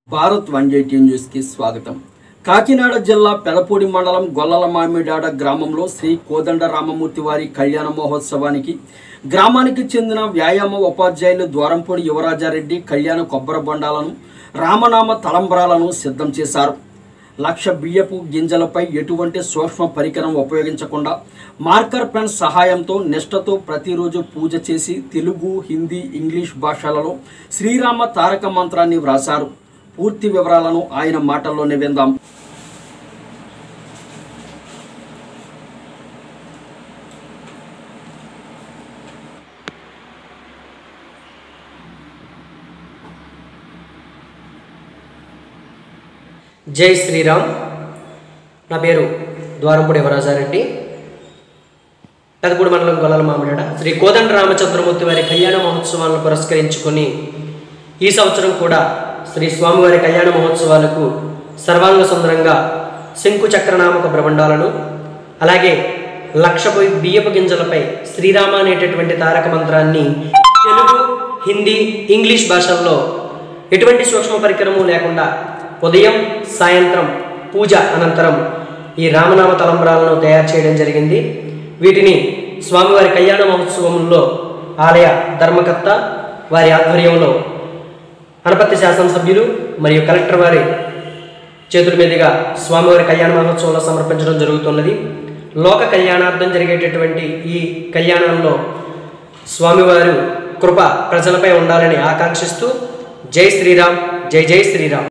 Bharat one eighty న్యూస్కి స్వాగతం కాకినాడ జిల్లా పెదపూడి మండలం గొల్లల మామిడాడ గ్రామంలో శ్రీ కోదండ రామమూర్తి వారి కళ్యాణ మహోత్సవానికి గ్రామానికి చెందిన వ్యాయామ ఉపాధ్యాయులు ద్వారంపూడి యువరాజారెడ్డి కళ్యాణ కొబ్బరి బొండాలను రామనామ తలంబ్రాలను సిద్ధం చేశారు లక్ష బియ్యపు గింజలపై ఎటువంటి సూక్ష్మ పరికరం ఉపయోగించకుండా మార్కర్ పెన్ సహాయంతో నిష్ఠతో ప్రతిరోజు పూజ చేసి తెలుగు హిందీ ఇంగ్లీష్ భాషలలో శ్రీరామ తారక మంత్రాన్ని వ్రాశారు పూర్తి వివరాలను ఆయన మాటల్లోనే విందాం జై శ్రీరామ్ నా పేరు ద్వారంపూడి యువరాజారెడ్డి పెదపూడి మండలం గొల్లల మామిడాడ శ్రీ కోదండ రామచంద్రమూర్తి వారి కళ్యాణ మహోత్సవాలను పురస్కరించుకొని ఈ సంవత్సరం కూడా శ్రీ స్వామివారి కళ్యాణ మహోత్సవాలకు సర్వాంగ సుందరంగా శంకు చక్రనామక బ్రహ్మండాలను అలాగే లక్ష పొయ్ బియ్యపు గింజలపై శ్రీరామ అనేటటువంటి తారక మంత్రాన్ని తెలుగు హిందీ ఇంగ్లీష్ భాషల్లో ఎటువంటి సూక్ష్మ పరికరము లేకుండా ఉదయం సాయంత్రం పూజ అనంతరం ఈ రామనామ తలంబ్రాలను తయారు చేయడం జరిగింది వీటిని స్వామివారి కళ్యాణ మహోత్సవంలో ఆలయ ధర్మకర్త వారి ఆధ్వర్యంలో అనపత్తి శాసనసభ్యులు మరియు కలెక్టర్ వారి చేతుల మీదుగా స్వామివారి కళ్యాణ మహోత్సవంలో సమర్పించడం జరుగుతున్నది లోక కళ్యాణార్థం జరిగేటటువంటి ఈ కళ్యాణంలో స్వామివారు కృప ప్రజలపై ఉండాలని ఆకాంక్షిస్తూ జై శ్రీరామ్ జై జై శ్రీరామ్